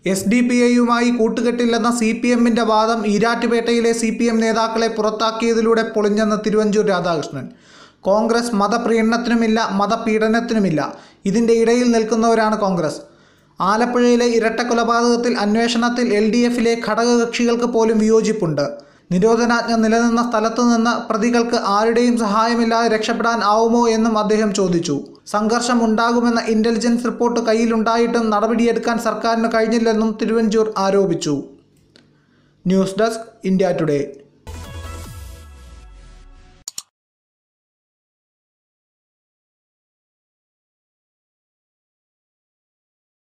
S D P ഐയുമായി കൂട്ടുകെട്ടില്ലെന്ന C P എമ്മിൻ്റെ വാദം ഈരാറ്റുപേട്ടയിലെ സി പി എം നേതാക്കളെ പുറത്താക്കിയതിലൂടെ പൊളിഞ്ഞെന്ന് തിരുവഞ്ചൂർ രാധാകൃഷ്ണൻ കോൺഗ്രസ് മതപ്രീണനത്തിനുമില്ല മതപീഡനത്തിനുമില്ല ഇതിൻ്റെ ഇടയിൽ നിൽക്കുന്നവരാണ് കോൺഗ്രസ് ആലപ്പുഴയിലെ ഇരട്ട കൊലപാതകത്തിൽ അന്വേഷണത്തിൽ എൽ ഡി എഫിലെ ഘടകകക്ഷികൾക്ക് പോലും വിയോജിപ്പുണ്ട് നിരോധനാജ്ഞ നിലനിന്ന സ്ഥലത്തു നിന്ന് പ്രതികൾക്ക് ആരുടെയും സഹായമില്ലാതെ രക്ഷപ്പെടാൻ ആവുമോ എന്നും അദ്ദേഹം ചോദിച്ചു സംഘർഷം ഉണ്ടാകുമെന്ന ഇന്റലിജൻസ് റിപ്പോർട്ട് കയ്യിലുണ്ടായിട്ടും നടപടിയെടുക്കാൻ സർക്കാരിന് കഴിഞ്ഞില്ലെന്നും തിരുവഞ്ചൂർ ആരോപിച്ചു ന്യൂസ് ഡെസ്ക് ഇന്ത്യ ടുഡേ